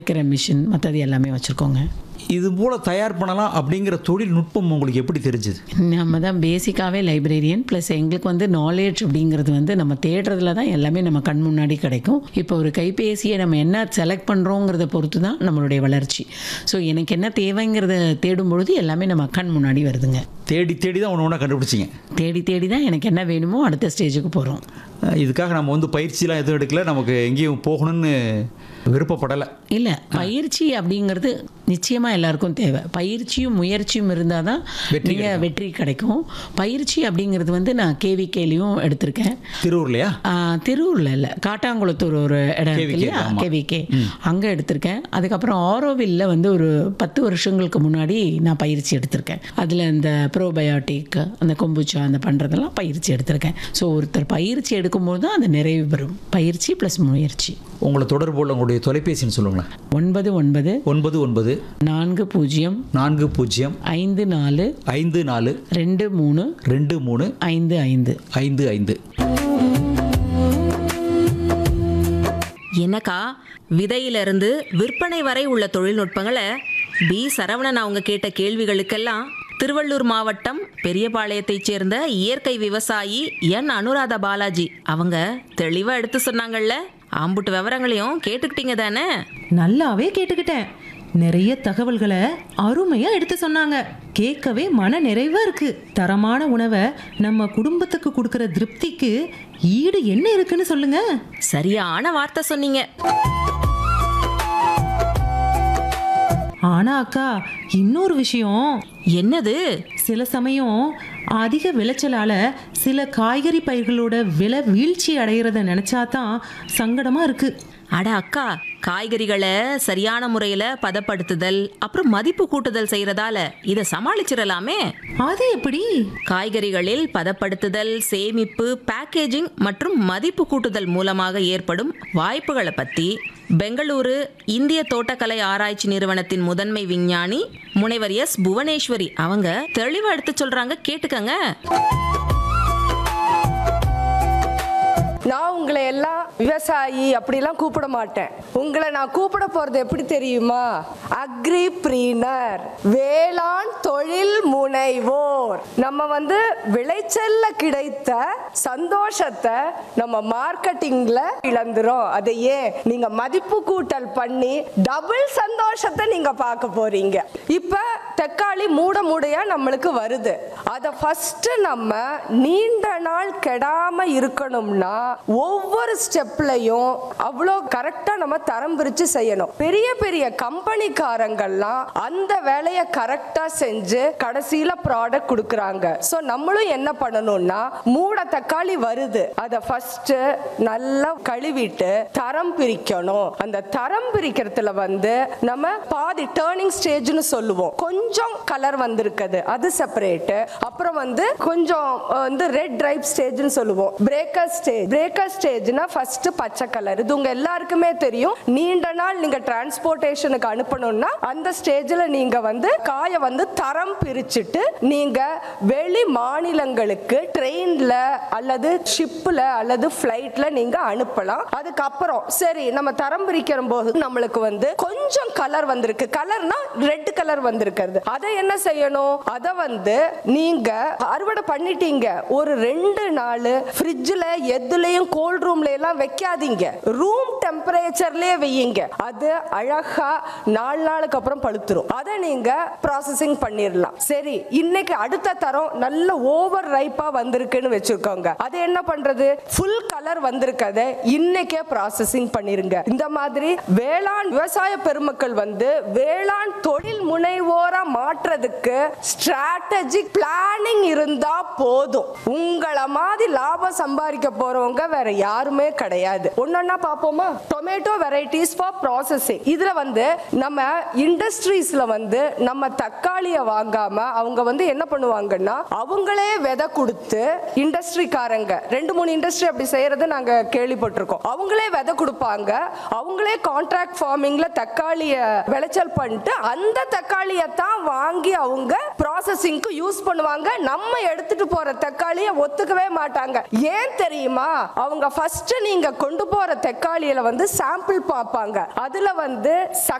வைக்கிற மிஷின் மற்றது எல்லாமே வச்சுருக்கோங்க இது போல தயார் பண்ணலாம் அப்படிங்கிற தொழில்நுட்பம் உங்களுக்கு எப்படி தெரிஞ்சது நம்ம தான் பேசிக்காகவே லைப்ரரியன் ப்ளஸ் எங்களுக்கு வந்து நாலேஜ் அப்படிங்கிறது வந்து நம்ம தேடுறதுல தான் எல்லாமே நம்ம கண் முன்னாடி கிடைக்கும் இப்போ ஒரு கைபேசியை நம்ம என்ன செலக்ட் பண்ணுறோங்கிறத பொறுத்து தான் நம்மளுடைய வளர்ச்சி ஸோ எனக்கு என்ன தேவைங்கிறத தேடும் பொழுது எல்லாமே நம்ம கண் முன்னாடி வருதுங்க தேடி தேடி தான் ஒன்று ஒன்றா கண்டுபிடிச்சிங்க தேடி தேடி தான் எனக்கு என்ன வேணுமோ அடுத்த ஸ்டேஜுக்கு போகிறோம் அஹ் இதுக்காக நம்ம வந்து பயிற்சிலாம் எதுவும் எடுக்கல நமக்கு எங்கேயும் போகணும்னு விருப்பப்படலை இல்லை பயிற்சி அப்படிங்கிறது நிச்சயமாக எல்லாருக்கும் தேவை பயிற்சியும் முயற்சியும் இருந்தால் தான் வெற்றி நீங்கள் வெற்றி கிடைக்கும் பயிற்சி அப்படிங்கிறது வந்து நான் கேவிகேலையும் எடுத்திருக்கேன் திருவூர்லையா ஆ, திருவூர்ல இல்லை காட்டாங்குளத்தூர் ஒரு இடம் இருக்கு KVK, இல்லையா ஆமா. கேவிகே அங்கே எடுத்திருக்கேன் அதுக்கப்புறம் ஆரோவில்ல வந்து ஒரு பத்து வருஷங்களுக்கு முன்னாடி நான் பயிற்சி எடுத்திருக்கேன் அதில் இந்த ப்ரோபயோட்டிக் அந்த கொம்புச்சா அந்த பண்ணுறதெல்லாம் பயிற்சி எடுத்திருக்கேன் ஸோ ஒருத்தர் பயிற்சி எடுக்கும்போது தான் அது நிறைவு பெறும் பயிற்சி ப்ளஸ் முயற்சி உங்களை தொடர்பு உள்ள உங்களுடைய தொலைபேசின்னு சொல்லுங்களேன் ஒன்பது ஒன்பது ஒன்பது ஒன்பது நான்கு பூஜ்ஜியம் நான்கு பூஜ்ஜியம் ஐந்து நாலு ஐந்து நாலு ரெண்டு மூணு ரெண்டு மூணு ஐந்து ஐந்து ஐந்து ஐந்து என்னக்கா விதையிலிருந்து விற்பனை வரை உள்ள தொழில்நுட்பங்களை பி சரவணன் அவங்க கேட்ட கேள்விகளுக்கெல்லாம் திருவள்ளூர் மாவட்டம் பெரியபாளையத்தைச் சேர்ந்த இயற்கை விவசாயி என் அனுராதா பாலாஜி அவங்க தெளிவா எடுத்து சொன்னாங்கல்ல ஆம்புட்டு விவரங்களையும் கேட்டுக்கிட்டீங்க தானே நல்லாவே கேட்டுக்கிட்டேன் நிறைய தகவல்களை அருமையா எடுத்து சொன்னாங்க கேட்கவே மன நிறைவா இருக்கு தரமான உணவை நம்ம குடும்பத்துக்கு கொடுக்கிற திருப்திக்கு ஈடு என்ன இருக்குன்னு சொல்லுங்க சரியான வார்த்தை சொன்னீங்க ஆனா அக்கா இன்னொரு விஷயம் என்னது சில சமயம் அதிக விளைச்சலால சில காய்கறி பயிர்களோட விலை வீழ்ச்சி அடைகிறத நினைச்சா தான் சங்கடமா இருக்கு அட அக்கா காய்கறிகளை சரியான முறையில் பதப்படுத்துதல் அப்புறம் மதிப்பு கூட்டுதல் செய்யறதால இதை சமாளிச்சிடலாமே அது எப்படி காய்கறிகளில் பதப்படுத்துதல் சேமிப்பு பேக்கேஜிங் மற்றும் மதிப்பு கூட்டுதல் மூலமாக ஏற்படும் வாய்ப்புகளை பற்றி பெங்களூரு இந்திய தோட்டக்கலை ஆராய்ச்சி நிறுவனத்தின் முதன்மை விஞ்ஞானி முனைவர் எஸ் புவனேஸ்வரி அவங்க தெளிவா எடுத்து சொல்றாங்க கேட்டுக்கங்க நான் உங்களை எல்லாம் விவசாயி அப்படிலாம் கூப்பிட மாட்டேன் உங்களை நான் கூப்பிட போறது எப்படி தெரியுமா அக்ரி ப்ரீனர் வேளாண் தொழில் முனைவோர் நம்ம வந்து விளைச்சல்ல கிடைத்த சந்தோஷத்தை நம்ம மார்க்கெட்டிங்ல இழந்துரும் அதை ஏன் நீங்க மதிப்பு கூட்டல் பண்ணி டபுள் சந்தோஷத்தை நீங்க பார்க்க போறீங்க இப்ப தக்காளி மூட மூடையா நம்மளுக்கு வருது அதை ஃபர்ஸ்ட் நம்ம நீண்ட நாள் கெடாம இருக்கணும்னா ஒவ்வொரு ஸ்டெப்லையும் அவ்வளோ கரெக்டா நம்ம தரம் பிரிச்சு செய்யணும் பெரிய பெரிய கம்பெனிக்காரங்கள்லாம் அந்த வேலையை கரெக்டா செஞ்சு கடைசியில ப்ராடக்ட் கொடுக்குறாங்க ஸோ நம்மளும் என்ன பண்ணணும்னா மூட தக்காளி வருது அதை ஃபர்ஸ்ட் நல்லா கழுவிட்டு தரம் பிரிக்கணும் அந்த தரம் பிரிக்கிறதுல வந்து நம்ம பாதி டேர்னிங் ஸ்டேஜ்னு சொல்லுவோம் கொஞ்சம் கலர் வந்திருக்குது அது செப்பரேட் அப்புறம் வந்து கொஞ்சம் அஹ், வந்து ரெட் ரைப் ஸ்டேஜ்னு சொல்லுவோம் பிரேக்கர் ஸ்டேஜ் பிரேக்கர் ஸ்டேஜ்னா ஃபர்ஸ்ட் பச்சை கலர் இது உங்க எல்லாருக்குமே தெரியும் நீண்ட நாள் நீங்க டிரான்ஸ்போர்ட்டேஷனுக்கு அனுப்பணும்னா அந்த ஸ்டேஜ்ல நீங்க வந்து காயை வந்து தரம் பிரிச்சுட்டு நீங்க வெளி மாநிலங்களுக்கு ட்ரெயின்ல அல்லது ஷிப்ல அல்லது ஃப்ளைட்ல நீங்க அனுப்பலாம் அதுக்கப்புறம் சரி நம்ம தரம் பிரிக்கிற போது நம்மளுக்கு வந்து கொஞ்சம் கலர் வந்திருக்கு கலர்னா ரெட் கலர் வந்திருக்கிறது அதை என்ன செய்யணும் அதை வந்து நீங்க அறுவடை பண்ணிட்டீங்க ஒரு ரெண்டு நாள் ஃப்ரிட்ஜில் எதுலயும் கோல்ட் ரூம்ல எல்லாம் வைக்காதீங்க ரூம் டெம்பரேச்சர்லயே வையுங்க அது அழகா நாலு நாளுக்கு அப்புறம் பழுத்துரும் அதை நீங்க ப்ராசஸிங் பண்ணிடலாம் சரி இன்னைக்கு அடுத்த தரம் நல்ல ஓவர் ரைப்பா வந்திருக்குன்னு வச்சிருக்கோங்க அது என்ன பண்றது ஃபுல் கலர் வந்திருக்கதை இன்னைக்கே ப்ராசஸிங் பண்ணிருங்க இந்த மாதிரி வேளாண் விவசாய பெருமக்கள் வந்து வேளாண் தொழில் முனைவோரா மாற்றுறதுக்கு ஸ்ட்ராட்டஜிக் பிளானிங் இருந்தா போதும் உங்களை மாதிரி லாபம் சம்பாதிக்க போறவங்க வேற யாருமே கிடையாது ஒன்னொன்னா பாப்போமா டொமேட்டோ வெரைட்டிஸ் ஃபார் ப்ராசஸிங் இதுல வந்து நம்ம இண்டஸ்ட்ரீஸ்ல வந்து நம்ம தக்காளியை வாங்காம அவங்க வந்து என்ன பண்ணுவாங்கன்னா அவங்களே விதை கொடுத்து இண்டஸ்ட்ரிக்காரங்க ரெண்டு மூணு இண்டஸ்ட்ரி அப்படி செய்யறது நாங்க கேள்விப்பட்டிருக்கோம் அவங்களே விதை கொடுப்பாங்க அவங்களே கான்ட்ராக்ட் ஃபார்மிங்ல தக்காளிய விளைச்சல் பண்ணிட்டு அந்த தக்காளியை தான் வாங்கி அவங்க ப்ராசஸிங்க்கு யூஸ் பண்ணுவாங்க நம்ம எடுத்துட்டு போற தக்காளியை ஒத்துக்கவே மாட்டாங்க ஏன் தெரியுமா அவங்க ஃபர்ஸ்ட் நீங்க கொண்டு போற தக்காளியில வந்து சாம்பிள் பார்ப்பாங்க அதுல வந்து